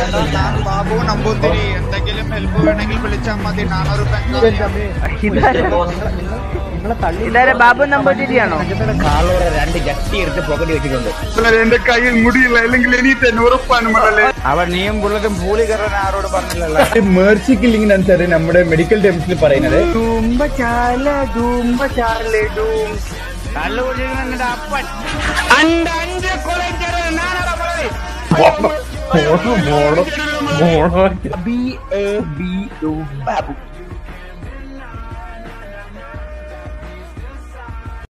എടാ, ഞാൻ ബാബു നമ്പൂതിരി എന്തെങ്കിലും ഹെൽപ്പ് വേണമെങ്കിൽ വിളിച്ചാൽ മതി നാനൂറ് ഇതാരെ ബാബു നമ്പൂതിരിയാണോ കാളോടെ രണ്ട് ജട്ടി എടുത്ത് പോക്കറ്റ് വെച്ചിട്ടുണ്ട് എന്റെ കയ്യിൽ മുടിയില്ല അല്ലെങ്കിൽ എനിക്ക് തന്നെ ഉറപ്പാണ് മകളെ അവൻ നീയും ബുള്ളറ്റും പൂളി കയറാൻ ആരോട് പറഞ്ഞില്ലല്ലോ മേഴ്സി കില്ലിംഗ് അനുസരിച്ച് നമ്മുടെ മെഡിക്കൽ ടേംസിൽ പറയുന്നത് കള്ളുകുടിക്കുന്ന അപ്പൻ അന്റെ അഞ്ച് കൊലച്ചത് നാനാടാ വളരെ മോണോ മോണോ മോണോ ബി എ ബി ബാബു